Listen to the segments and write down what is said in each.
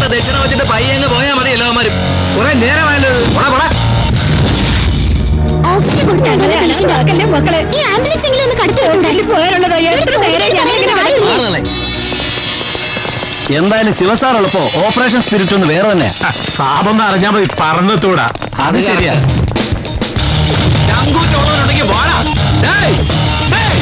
ദക്ഷിണ വെച്ചിട്ട് പയ്യങ്ങ് പോയാൽ മതി എല്ലാവന്മാരും കുറെ നേരമായല്ലോ പോടാ പോടാ ഓക്സിജൻ കൊടുത്താൽ മക്കളെ ഈ ആംബുലൻസ് എങ്കിലും ഒന്ന് കടത്തി പോയാലുള്ളതാ ആണല്ലേ എന്തായാലും ശിവസാർ ഉള്ളപ്പോ ഓപ്പറേഷൻ സ്പിരിറ്റ് ഒന്ന് വേറെ തന്നെയാ സാബൊന്ന് അറിഞ്ഞാ മതി പറന്നെത്തൂടാ അത് ശരിയാ ചങ്കൂറ്റോടുണ്ടെങ്കിൽ പോടാ ഡേയ്, ഡേയ്.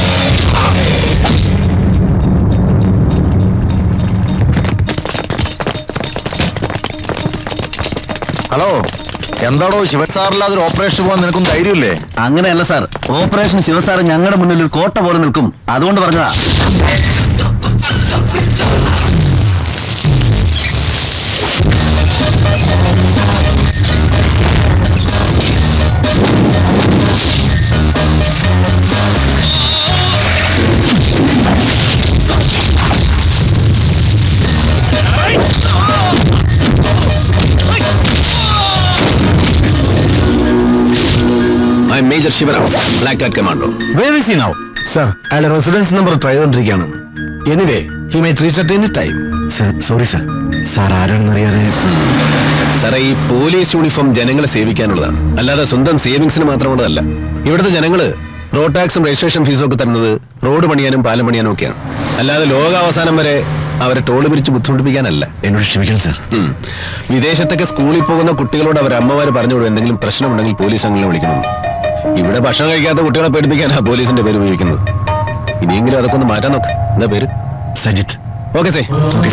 ഹലോ എന്താടോ ശിവൻ സാറില്ലാതെ ഒരു ഓപ്പറേഷൻ പോകാൻ നിനക്കും ധൈര്യമില്ലേ അങ്ങനെയല്ല സാർ ഓപ്പറേഷൻ ശിവസാർ ഞങ്ങളുടെ മുന്നിൽ ഒരു കോട്ട പോലെ നിൽക്കും അതുകൊണ്ട് പറഞ്ഞതാ I major Shivaram black cat commando where is now sir അയാളുടെ റെസിഡൻസ് നമ്പർ ട്രൈ ചെയ്തോണ്ടിരിക്കുകയാണ് anyway he may reach at any time sir sorry sir sir ആരാണെന്നറിയാതെ സാറേ ഈ പോലീസ് യൂണിഫോം ജനങ്ങളെ സേവിക്കാനുള്ളതാണ് അല്ലാതെ സ്വന്തം സേവിങ്സിന് മാത്രമുള്ളതല്ല ഇവിടുത്തെ ജനങ്ങള് റോഡ് ടാക്സും രജിസ്ട്രേഷൻ ഫീസും ഒക്കെ തരുന്നത് റോഡ് പണിയാനും പാലം പണിയാനും ഒക്കെയാണ് അല്ലാതെ ലോകാവസാനം വരെ അവരെ ടോള് പിരിച്ച് ബുദ്ധിമുട്ടിപ്പിക്കാനല്ല എന്നോട് ക്ഷമിക്കണം സർ ഉം. വിദേശത്തൊക്കെ സ്കൂളിൽ പോകുന്ന കുട്ടികളോട് അവർ അമ്മമാര് പറഞ്ഞു കൊടുക്കും എന്തെങ്കിലും പ്രശ്നമുണ്ടെങ്കിൽ പോലീസ് അംഗങ്ങളെ വിളിക്കണം ഇവിടെ ഭക്ഷണം കഴിക്കാത്ത കുട്ടികളെ പേടിപ്പിക്കാനാ പോലീസിന്റെ പേര് ഉപയോഗിക്കുന്നത് ഇനിയെങ്കിലും അതൊക്കെ ഒന്ന് മാറ്റാൻ നോക്ക് എന്താ പേര് സജിത്ത് ഓക്കെ സേ ഓക്കെ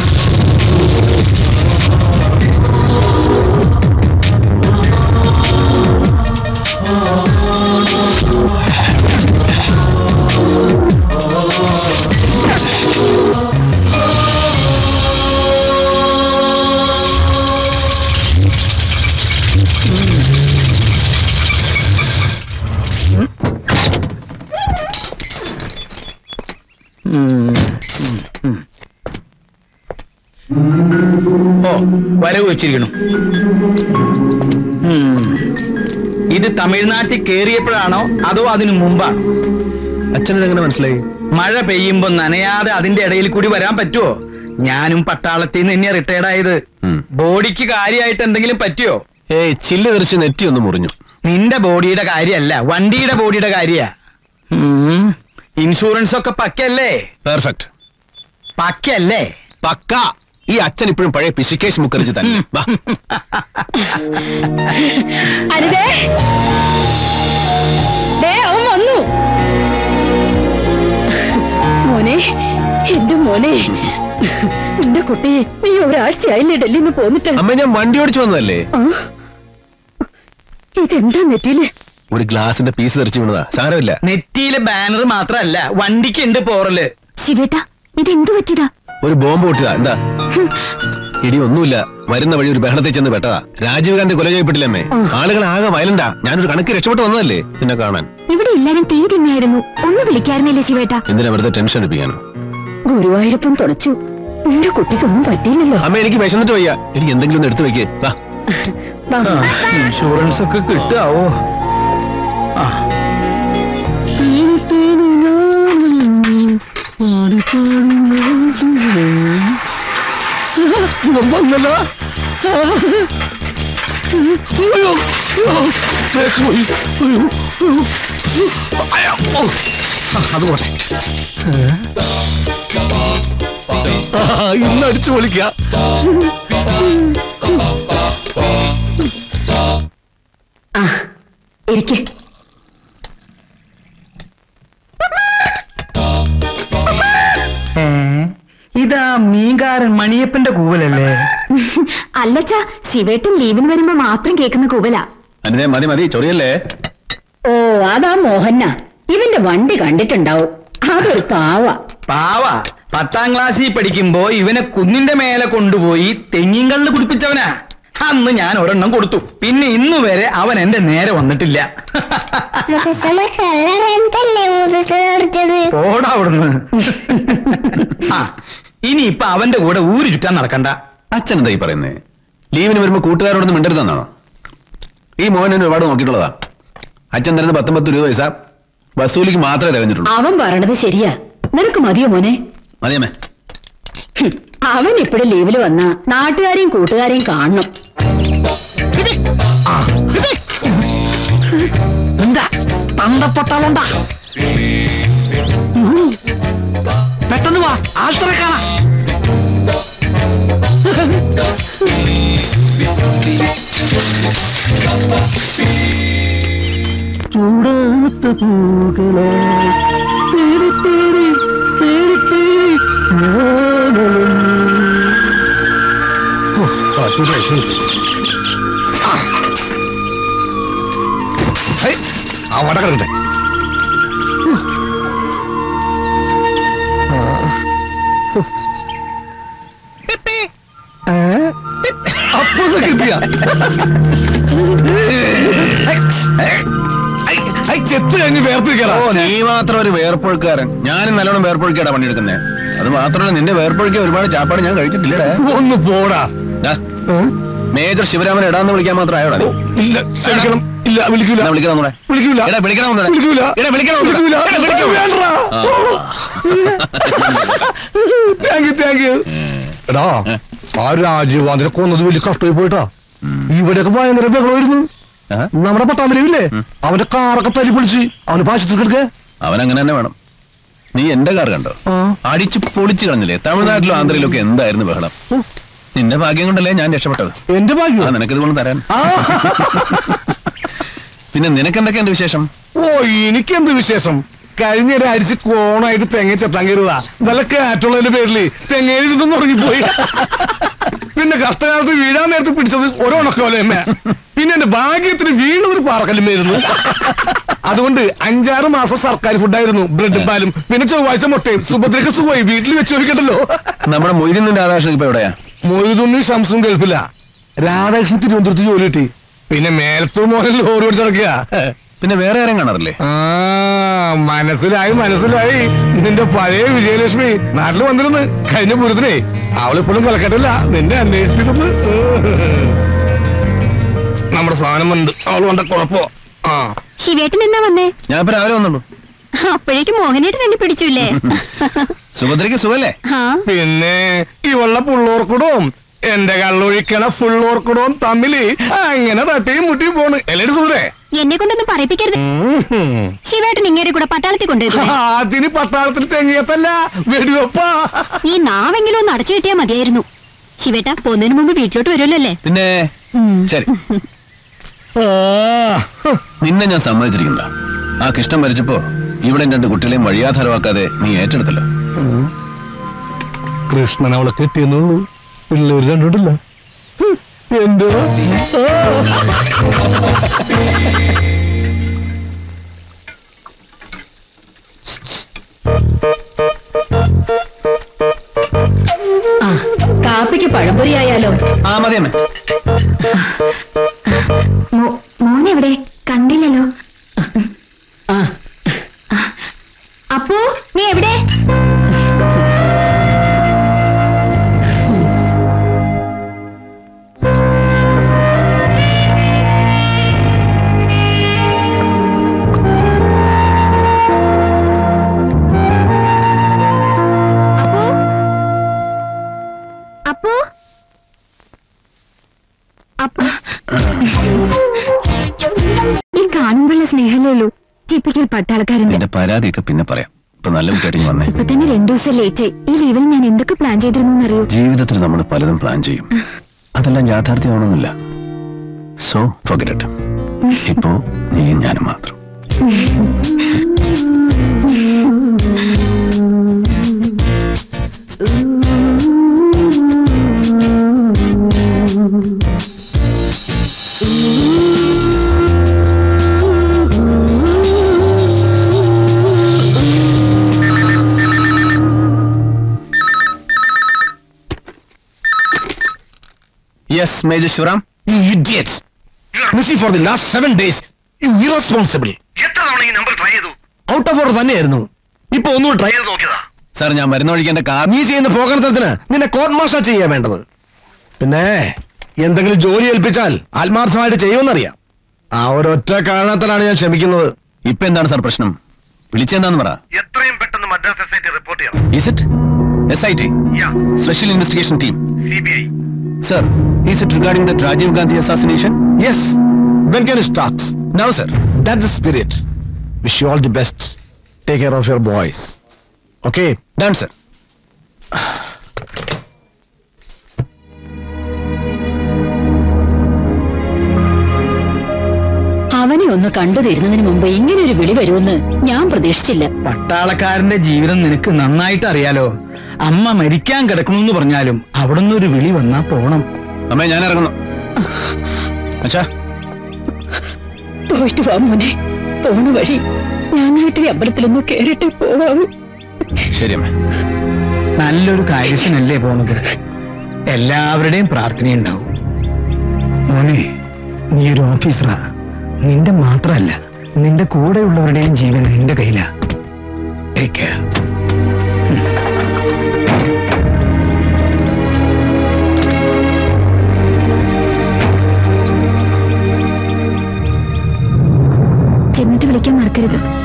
ഓ വരവ് വെച്ചിരിക്കണു ഉം. ഇത് തമിഴ്നാട്ടിൽ കേറിയപ്പോഴാണോ അതോ അതിനു മുമ്പാണോ അച്ഛനെങ്ങനെ മനസ്സിലായി മഴ പെയ്യുമ്പോ നനയാതെ അതിന്റെ ഇടയിൽ കൂടി വരാൻ പറ്റുമോ ഞാനും പട്ടാളത്തിൽ നിന്ന് തന്നെയാ റിട്ടയർഡ് ആയത് ഉം. ബോഡിക്ക് കാര്യമായിട്ട് എന്തെങ്കിലും പറ്റിയോ ഏയ് ചില്ല് തെറിച്ച് നെറ്റി ഒന്ന് മുറിഞ്ഞു നിന്റെ ബോഡിയുടെ കാര്യമല്ല വണ്ടിയുടെ ബോഡിയുടെ കാര്യ ഇൻഷുറൻസ് ഒക്കെ പക്കല്ലേ പെർഫെക്റ്റ് പക്കല്ലേ പക്ക ഈ അച്ഛൻ ഇപ്പോഴും പഴയ പിശുക്കേശ് മുഖർജി തന്നെ വാ. അരുതേ ദേ അവൻ വന്നു മോനെ എന്റെ മോനെ എന്റെ കുട്ടി നീ ഒരാഴ്ചയായില്ലേ ഡൽഹിയിൽ നിന്ന് പോന്നിട്ട് അമ്മ ഞാൻ വണ്ടി ഓടിച്ചു വന്നതല്ലേ ആ? ഇതെന്താ നെറ്റിയില് ഒരു ഗ്ലാസിന്റെ പീസ് തെറിച്ചു വീണതാ സാരമില്ല നെറ്റിയിലെ ബാനർ മാത്രല്ല വണ്ടിക്ക് ഉണ്ട് പോറല് ശിവേട്ട ഇതെന്തു പറ്റിയതാ ഒരു ബോംബ് പൊട്ടിയതാ എന്താ ഇടി ഒന്നുമില്ല വരുന്ന വഴി ഒരു ബഹളത്തിൽ ചെന്ന് പെട്ടതാ രാജീവ് ഗാന്ധി കൊല ചെയ്യപ്പെട്ടില്ലേ അമ്മേ ആളുകൾ ആകെ വയലണ്ടാ ഞാനൊരു കണക്ക് രക്ഷപ്പെട്ട് വന്നതല്ലേ നിന്നെ കാണാൻ ഇവിടെ എല്ലാരും തീ തിന്നായിരുന്നു ഒന്ന് വിളിക്കാറുന്നില്ലേ ശിവേട്ട എന്തിനാ വെറുതെ ടെൻഷൻ എടുപ്പിക്കാനോ ഗുരുവായൂരപ്പം തുണച്ചു എന്റെ കുട്ടിക്കൊന്നും പറ്റിയില്ലല്ലോ അമ്മ എനിക്ക് വിശന്നിട്ട് വയ്യ എനിക്ക് എന്തെങ്കിലും ഒന്ന് എടുത്തു വെക്കേ വാ ഇൻഷുറൻസ് ഒക്കെ കിട്ടാവോ വന്നല്ലോ അത് പോട്ടെ ഇന്ന് അടിച്ചു പൊളിക്കാം ഇരിക്കെ ഇതാ മീൻകാരൻ മണിയപ്പന്റെ കൂവലല്ലേ അല്ലച്ചാ ശിവേട്ടൻ ലീവിന് വരുമ്പോ മാത്രം കേൾക്കുന്ന കൂവല അനിതേ മതി മതി ചൊറിയല്ലേ ഓ അതാ മോഹന്ന ഇവന്റെ വണ്ടി കണ്ടിട്ടുണ്ടാവും അതൊരു പാവ പാവ പത്താം ക്ലാസ്സിൽ പഠിക്കുമ്പോ ഇവനെ കുന്നിന്റെ മേലെ കൊണ്ടുപോയി തെങ്ങിങ്കള്ളിൽ കുടിപ്പിച്ചവനാ അന്ന് ഞാൻ ഒരെണ്ണം കൊടുത്തു പിന്നെ ഇന്നു വരെ അവൻ എന്റെ നേരെ വന്നിട്ടില്ല പോടാ അവിടുന്ന് ആ ഇനി ഇപ്പൊ അവന്റെ കൂടെ ഊര് ചുറ്റാൻ നടക്കണ്ട അച്ഛൻ എന്താ ഈ പറയുന്നേ ലീവിന് വരുമ്പോ കൂട്ടുകാരോടൊന്നും മിണ്ടരുതെന്നാണോ ഈ മോഹൻ എന്നെ ഒരുപാട് നോക്കിയിട്ടുള്ളതാ അച്ഛൻ തരുന്ന പത്തൊമ്പത് രൂപ പൈസ വസൂലിക്ക് മാത്രമേ തികഞ്ഞിട്ടുള്ളൂ അവൻ പറയണത് ശരിയാ നിനക്ക് മതിയോ മോനെ മതിയമ്മേ ഹും, അവൻ ഇപ്പഴും ലീവില് വന്ന നാട്ടുകാരെയും കൂട്ടുകാരെയും കാണണം എന്താ തന്തപ്പൊട്ടാളുണ്ടാ പെട്ടെന്ന് വാ ആൾത്തറെ കാണാ ചൂടാത്ത പൂകളോ തേടി തേടി തേടി തേടി ഞാനലഞ്ഞു. ഓ, ആ, ശരിയായി, ശരി. ഹേയ്, ആ വട കിടക്കട്ടെ അപ്പൊ കിട്ടിയ ചെത്ത് കഴിഞ്ഞ് വേർത്തിരിക്കലാ ഓ നീ മാത്രം ഒരു വേർപ്പൊഴുക്കാരൻ ഞാനും നല്ലോണം വേർപ്പൊഴുക്കാടാ പണിയെടുക്കുന്നേ അത് മാത്രമല്ല നിന്റെ വേർപ്പൊഴുക്കിയ ഒരുപാട് ചാപ്പാട് ഞാൻ കഴിച്ചിട്ടില്ലടേ ഒന്ന് പോടാ ദാ, മേജർ ശിവരാമൻ ഇടാന്ന് വിളിക്കാൻ മാത്രം ആയോടാ നീ? ഇല്ല ക്ഷമിക്കണം ഇല്ല വിളിക്കൂല എന്നാ വിളിക്കണം ഒന്നൂടെ. വിളിക്കൂല എടാ, വിളിക്കണം ഒന്നൂടെ. വിളിക്കൂല എടാ, വിളിക്കണം ഒന്നൂടെ. വിളിക്കൂല എടാ, വിളിക്കൂ. വേണ്ടടാ. ആ. താങ്ക് യു താങ്ക് യു എടാ ആ രാജീവ് അതിനെ കൊന്നത് വലിയ കഷ്ടമായി പോയിട്ടാ ഇവിടെയൊക്കെ ഭയങ്കര ബഹളമായിരുന്നു ആ? നമ്മുടെ പട്ടാമ്പലില്ലേ അവന്റെ കാറൊക്കെ തല്ലി പൊളിച്ച് അവന് പാശത്തിൽ കിടക്കേ അവൻ അങ്ങനെ തന്നെ വേണം നീ എന്റെ കാർ കണ്ടോ ആ. അടിച്ചു പൊളിച്ചു കളഞ്ഞില്ലേ തമിഴ്നാട്ടിലും ആന്ധ്രയിലും ഒക്കെ എന്തായിരുന്നു ബഹളം നിന്റെ ഭാഗ്യം കൊണ്ടല്ലേ ഞാൻ രക്ഷപ്പെട്ടത് എന്റെ ആ ഭാഗ്യം നിനക്കിത് കൊണ്ട് തരാൻ ആ. പിന്നെ നിനക്ക് എന്തൊക്കെയുണ്ട് വിശേഷം ഓ എനിക്കെന്ത് വിശേഷം കഴിഞ്ഞ ഒരാഴ്ച കോണായിട്ട് തെങ്ങ ചെത്താൻ കയറുക വല്ല കാറ്റുള്ളതിന്റെ പേരില് തെങ്ങേരിട്ടുണ്ടെന്ന് ഉറങ്ങിപ്പോയി പിന്നെ കഷ്ടകാലത്ത് വീഴാൻ നേരത്ത് പിടിച്ചത് ഒരോണക്കോലയമ്മ പിന്നെ എന്റെ ഭാഗ്യത്തിന് വീണതൊരു പാറക്കല്ലുമായിരുന്നു അതുകൊണ്ട് അഞ്ചാറ് മാസം സർക്കാർ ഫുഡായിരുന്നു ബ്രെഡും പാലും പിന്നെ ചൊവ്വാഴ്ച മുട്ടയും സുഭദ്രക്ക് സുഖമായി വീട്ടിൽ വെച്ച് ചോദിക്കണ്ടല്ലോ നമ്മുടെ മൊയ്തീനും രാധാകൃഷ്ണൻ ഇപ്പൊ എവിടെയാ മൊയ്തുണ്ണി ഷംസും ഗൾഫില്ല രാധാകൃഷ്ണൻ തിരുവനന്തപുരത്ത് ജോലി കിട്ടി പിന്നെ മേലത്തൂർ മോഹൻ ലോറി ഓടിച്ച് നടക്കുക പിന്നെ വേറെ ആരും കാണാറില്ലേ ആ മനസ്സിലായി മനസ്സിലായി നിന്റെ പഴയ വിജയലക്ഷ്മി നാട്ടിൽ വന്നിരുന്നു കഴിഞ്ഞ പൂരത്തിനെ അവളിപ്പോഴും കൊലക്കട്ടില്ല നിന്നെ അന്വേഷിച്ചിരുന്നു നമ്മുടെ സാധനം ഉണ്ട് അവൾ കൊണ്ട കുഴപ്പോ ആ ശിവേട്ടൻ എന്നാ വന്നേ ഞാൻ ഇപ്പൊ രാവിലെ വന്നുള്ളൂ അപ്പോഴേക്കും മോഹനേട്ടൻ കണ്ടു പിടിച്ചില്ലേ സുഭദ്രയ്ക്ക് സുഖല്ലേ ആ പിന്നെ ഇവളുടെ പുള്ളോർക്കുടവും എന്റെ കള്ളൊഴിക്കണ ഫുള്ളോർക്കുടവും തമ്മില് അങ്ങനെ തട്ടിയും മുട്ടിയും പോണ് എല്ലാരും സൂരേ എന്നെ കൊണ്ടൊന്നും പറയിപ്പിക്കരുത് ശിവേട്ടൻ ഇങ്ങേരെ കൂടെ പട്ടാളത്തിൽ കൊണ്ടുപോയി അതിന് പട്ടാളത്തിൽ തെങ്ങിയത്തല്ല വെടിവെപ്പാ ഈ നാവെങ്കിലും ഒന്ന് അടച്ചു കിട്ടിയാ മതിയായിരുന്നു ശിവേട്ട പോകുന്നതിന് മുമ്പ് വീട്ടിലോട്ട് വരുമല്ലോ അല്ലേ പിന്നെ ശരി ആ, നിന്നെ ഞാൻ സമ്മതിച്ചിരിക്കണ്ട ആ കൃഷ്ണൻ മരിച്ചപ്പോ ഇവിടെ രണ്ട് കുട്ടികളെയും വഴിയാധാരമാക്കാതെ നീ ഏറ്റെടുത്തല്ലോ കൃഷ്ണൻ അവളെ കെട്ടിയെന്നുള്ളൂ പിള്ളേര് രണ്ടുണ്ടല്ല എന്തോ ആ കാപ്പിക്ക് പഴംപൊരി ആയാലോ ആ മതി അമ്മേ മോൻ എവിടെ കണ്ടില്ലല്ലോ ആ അപ്പോ നീ എവിടെ അപ്പോ അപ്പോ ഈ കാണുമ്പോഴുള്ള സ്നേഹമേ ഉള്ളൂ ടിപ്പിക്കൽ പട്ടാളക്കാരന്റെ നിന്റെ പരാതിയൊക്കെ പിന്നെ പറയാം ഇപ്പൊ നല്ല കുട്ടിയായിട്ട് വന്നേ ഇപ്പൊ തന്നെ രണ്ടു ദിവസം ലേറ്റ് ആയി ഈ ലീവിൽ ഞാൻ എന്തൊക്കെ പ്ലാൻ ചെയ്തിരുന്നു അറിയോ ജീവിതത്തിൽ നമ്മൾ പലതും പ്ലാൻ ചെയ്യും അതെല്ലാം യാഥാർത്ഥ്യമാവണമെന്നില്ല സോ ഫോഗറ്റ് ഇപ്പോ നീ ഞാനും മാത്രം yes major Shivaram You idiots! You are missing for the last seven days. You irresponsible. എത്ര തവണ ഈ നമ്പർ ട്രൈ ചെയ്തു ഔട്ട് ഓഫ് ഓർഡർ തന്നെയായിരുന്നു ഇപ്പൊ ഒന്നുകൂടി ട്രൈ ചെയ്ത് നോക്കിയതാ സാർ ഞാൻ മരുന്ന് ഒഴിക്കേണ്ട കാർ നീ ചെയ്യുന്ന പോകണത്തിന് നിന്നെ കോർട്ട് മാർഷ ചെയ്യാൻ വേണ്ടത് പിന്നെ എന്തെങ്കിലും ജോലി ഏൽപ്പിച്ചാൽ ആത്മാർത്ഥമായിട്ട് ചെയ്യുമെന്നറിയാം ആ ഒരൊറ്റ കാരണത്തിലാണ് ഞാൻ ക്ഷമിക്കുന്നത് ഇപ്പൊ എന്താണ് സാർ പ്രശ്നം വിളിച്ചെന്താന്ന് പറ എത്രയും പെട്ടെന്ന് Madras S I T report ചെയ്യണം is it S I T Yeah. Special investigation team CBI. Sir is it regarding the Rajiv Gandhi assassination yes when can start no sir that the spirit wish you all the best take care of your boys okay done sir അവനെ ഒന്ന് കണ്ടു തരുന്നതിന് മുമ്പ് ഇങ്ങനെ ഒരു വിളി വരുമെന്ന് ഞാൻ പ്രതീക്ഷിച്ചില്ല പട്ടാളക്കാരന്റെ ജീവിതം നിനക്ക് നന്നായിട്ട് അറിയാലോ അമ്മ മരിക്കാൻ കിടക്കണമെന്ന് പറഞ്ഞാലും അവിടുന്ന് ഒരു വിളി വന്നാ പോണം അമ്മേ ഞാൻ ഇറങ്ങുന്നു അച്ഛാ പോയിട്ട് വാ മോനെ പോണ വഴി ഞാനായിട്ട് ഈ അമ്പലത്തിലൊന്ന് കേറിട്ട് പോവാവൂ ശരി അമ്മേ നല്ലൊരു കാര്യത്തിനല്ലേ പോണത് എല്ലാവരുടെയും പ്രാർത്ഥനയുണ്ടാവും മോനെ നീ ഒരു ഓഫീസറാ നിന്റെ മാത്രമല്ല നിന്റെ കൂടെയുള്ളവരുടെയും ജീവൻ നിന്റെ കയ്യിലാ ടേക്ക് കെയർ ചെന്നിട്ട് വിളിക്കാൻ മറക്കരുത്